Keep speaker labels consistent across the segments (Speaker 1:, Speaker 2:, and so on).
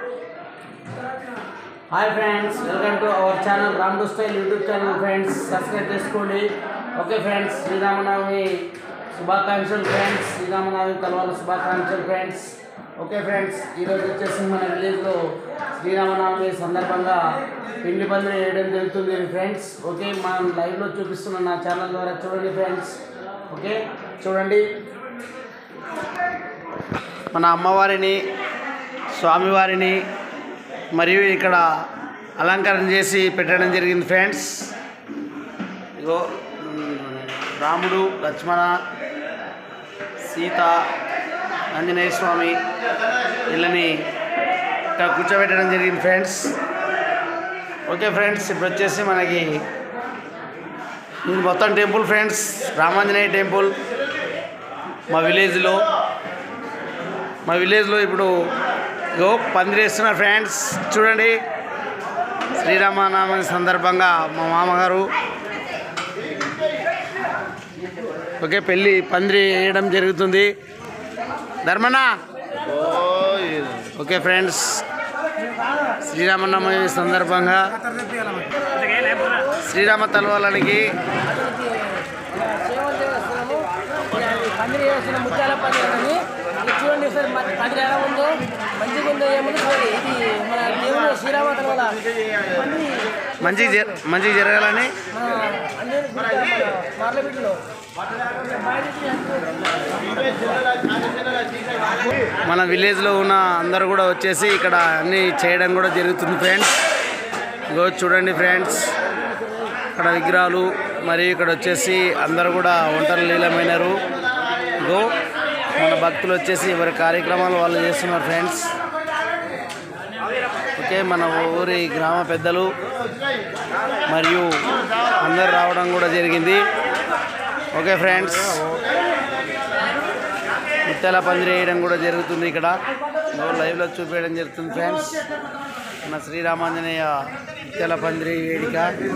Speaker 1: hi friends welcome to our channel రామ్డు style YouTube channel friends subscribe చేసుకోండి okay friends Sri Rama Navami శుభాకాంక్షలు friends Sri Rama Navami కలవాల శుభాకాంక్షలు friends okay friends ఈరోజు వచ్చేసి మన విలేజ్లో శ్రీరామనవమి సందర్భంగా పిండి పందిరి వేయడం జరుగుతుంది ఫ్రెండ్స్ ఓకే మనం లైవ్లో చూపిస్తున్న నా ఛానల్ ద్వారా చూడండి ఫ్రెండ్స్ ఓకే చూడండి మన అమ్మవారిని స్వామివారిని మరియు ఇక్కడ అలంకరణ చేసి పెట్టడం జరిగింది ఫ్రెండ్స్ ఇగో మ్, రాముడు లక్ష్మణ సీత ఆంజనేయ స్వామి వీళ్ళని ఇక్కడ కూర్చోబెట్టడం జరిగింది ఫ్రెండ్స్ ఓకే ఫ్రెండ్స్ ఇప్పుడు వచ్చేసి మనకి ఇది మొత్తం టెంపుల్ ఫ్రెండ్స్ రామాంజనేయ టెంపుల్ మా విలేజ్లో మా విలేజ్లో ఇప్పుడు ఇగో పందిరేస్తున్నారు ఫ్రెండ్స్ చూడండి శ్రీరామనామ సందర్భంగా మా మామగారు ఓకే పెళ్ళి పందిరి వేయడం జరుగుతుంది ధర్మనా ఓకే ఫ్రెండ్స్ శ్రీరామనవమి సందర్భంగా శ్రీరామ తలవాలనికి
Speaker 2: పందిరి వేసిన ముత్యాల పందిరి అని ఇది చూడండి సార్ మన పందిరి ఎలా ఉందో మంచిగా ఉందో ఏముంది చూడండి ఇది మన దేవుడు శ్రీరామతల వల్ల పందిరి
Speaker 1: మంచిగా జర మంచిగా జరగాలని
Speaker 2: మన అన్ని మార్లబిడ్డలో
Speaker 1: మన విలేజ్లో ఉన్న అందరూ కూడా వచ్చేసి ఇక్కడ అన్నీ చేయడం కూడా జరుగుతుంది ఫ్రెండ్స్ ఇగో చూడండి ఫ్రెండ్స్ ఇక్కడ విగ్రహాలు మరియు ఇక్కడ వచ్చేసి అందరూ కూడా ఒంటరి లీలమైనారు ఇగో మన భక్తులు వచ్చేసి ఎవరి కార్యక్రమాలు వాళ్ళు చేస్తున్నారు ఫ్రెండ్స్ ఓకే మన ఊరి గ్రామ పెద్దలు మరియు అందరు రావడం కూడా జరిగింది ఓకే ఫ్రెండ్స్ ముత్యాల పందిరి వేయడం కూడా జరుగుతుంది ఇక్కడ ఇదిగో లైవ్లో చూపించడం జరుగుతుంది ఫ్రెండ్స్ మన శ్రీరామాంజనేయ ముత్యాల పందిరి వేడిక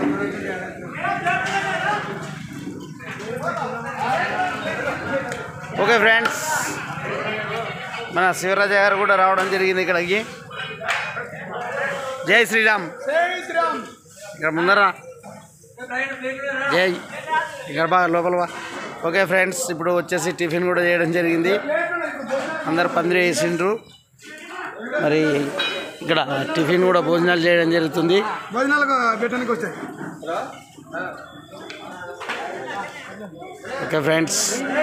Speaker 1: ఓకే ఫ్రెండ్స్ మన శివరాజ గారు కూడా రావడం జరిగింది ఇక్కడికి జై శ్రీరామ్ ఇక్కడ ముందర జై ఇక్కడ బాగా లోపల బా ఓకే ఫ్రెండ్స్ ఇప్పుడు వచ్చేసి టిఫిన్ కూడా చేయడం జరిగింది అందరు పందిరి వేసిండ్రు మరి ఇక్కడ టిఫిన్ కూడా భోజనాలు చేయడం జరుగుతుంది
Speaker 3: భోజనాలకు పెట్టడానికి వచ్చాయి
Speaker 1: ఓకే ఫ్రెండ్స్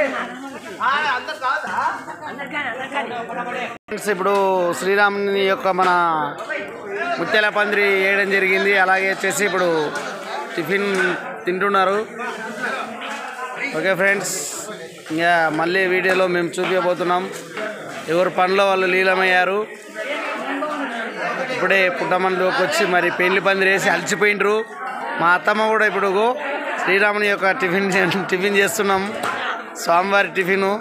Speaker 1: ఫ్రెండ్స్ ఇప్పుడు శ్రీరాముని యొక్క మన ముత్యాల పందిరి వేయడం జరిగింది అలాగే వచ్చేసి ఇప్పుడు టిఫిన్ తింటున్నారు ఓకే ఫ్రెండ్స్ ఇంకా మళ్ళీ వీడియోలో మేము చూపించబోతున్నాం ఎవరు పనిలో వాళ్ళు లీలమయ్యారు ఇప్పుడే పుట్టమనిలోకి వచ్చి మరి పెళ్లి పందిరి వేసి అలసిపోయిండ్రు మా అత్తమ్మ కూడా ఇప్పుడు గో శ్రీరాముని యొక్క టిఫిన్ చే- టిఫిన్ చేస్తున్నాం స్వామివారి టిఫిను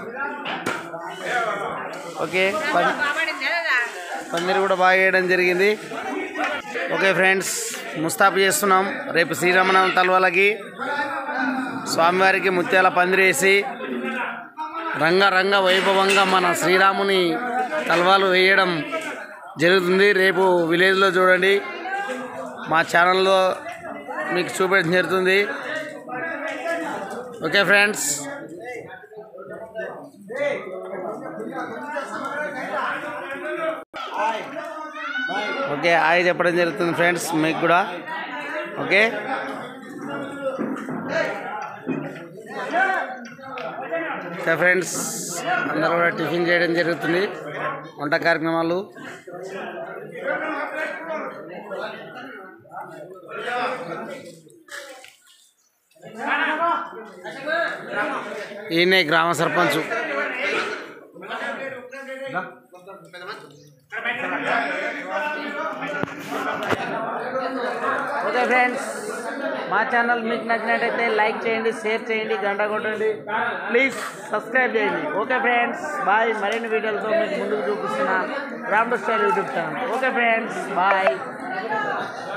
Speaker 1: ఓకే పం- పందిరి కూడా బాగా వేయడం జరిగింది ఓకే ఫ్రెండ్స్ ముస్తాబు చేస్తున్నాం రేపు శ్రీరామనవమి తలవాలకి స్వామివారికి ముత్యాల పందిరేసి రంగరంగ వైభవంగా మన శ్రీరాముని తలవాలు వేయడం జరుగుతుంది రేపు విలేజ్లో చూడండి మా ఛానల్లో మీకు చూపించడం జరుగుతుంది ఓకే ఫ్రెండ్స్ ఓకే హాయ్ చెప్పడం జరుగుతుంది ఫ్రెండ్స్ మీకు కూడా ఓకే ఓకే ఫ్రెండ్స్ అందరూ కూడా టిఫిన్ చేయడం జరుగుతుంది వంట కార్యక్రమాలు ఈయనే గ్రామ సర్పంచ్ ఓకే ఫ్రెండ్స్ మా ఛానల్ మీకు నచ్చినట్టయితే లైక్ చేయండి షేర్ చేయండి గంట కొట్టండి ప్లీజ్ సబ్స్క్రైబ్ చేయండి ఓకే ఫ్రెండ్స్ బాయ్ మరిన్ని వీడియోలతో మీకు ముందుకు చూపిస్తున్న Ramdo style YouTube channel okay friends bye